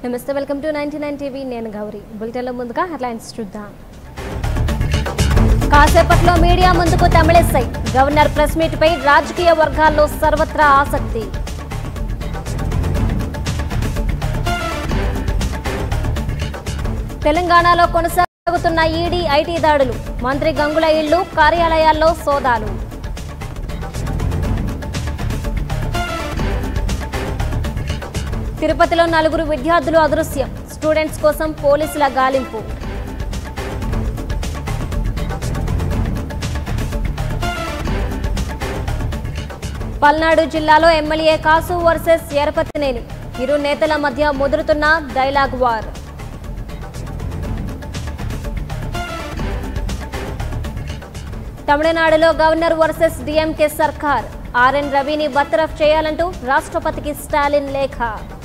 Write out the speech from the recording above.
నమస్తే welcome to ninety nine TV నేను గౌరీ బులెటిన్లో ముందుగా హెడ్లైన్స్ చూద్దాం కాసేపట్లో మీడియా ముందుకు తమిళిస్తాయి గవర్నర్ ప్రెస్ మీట్ పై రాజకీయ వర్గాల్లో సర్వత్రా ఆసక్తి తెలంగాణలో కొనసాగుతున్న ఈడీ ఐటీ దాడులు మంత్రి గంగుల ఇళ్లు కార్యాలయాల్లో సోదాలు తిరుపతిలో నలుగురు విద్యార్థులు అదృశ్యం స్టూడెంట్స్ కోసం పోలీసుల గాలింపు పల్నాడు జిల్లాలో ఎమ్మెల్యే కాసు వర్సెస్ ఎరపతినేని ఇరు నేతల మధ్య ముదురుతున్న డైలాగ్ వార్ తమిళనాడులో గవర్నర్ వర్సెస్ డిఎంకే సర్కార్ ఆర్ఎన్ రవిని బర్తరఫ్ చేయాలంటూ రాష్ట్రపతికి స్టాలిన్ లేఖ